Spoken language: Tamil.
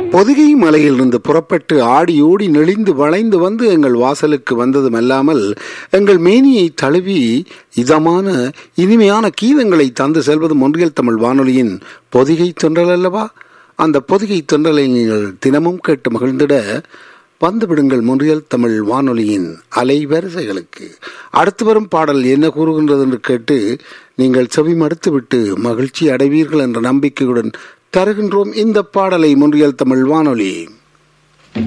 பொதிகை மலையிலிருந்து புறப்பட்டு ஆடி ஓடி நெளிந்து வளைந்து வந்து எங்கள் வாசலுக்கு வந்ததுமல்லாமல் எங்கள் மேனியை தழுவி இதமான இனிமையான கீதங்களை தந்து செல்வது ஒன்றியல் தமிழ் வானொலியின் பொதிகை தொண்டல் அல்லவா அந்த பொதிகை தொண்டலை நீங்கள் தினமும் கேட்டு மகிழ்ந்திட வந்து விடுங்கள் முன்றியல் தமிழ் வானொலியின் அலைவரிசைகளுக்கு அடுத்து வரும் பாடல் என்ன கூறுகின்றது என்று கேட்டு நீங்கள் செவி மடுத்துவிட்டு மகிழ்ச்சி அடைவீர்கள் என்ற நம்பிக்கையுடன் தருகின்றோம் இந்த பாடலை முன்றியல் தமிழ் வானொலி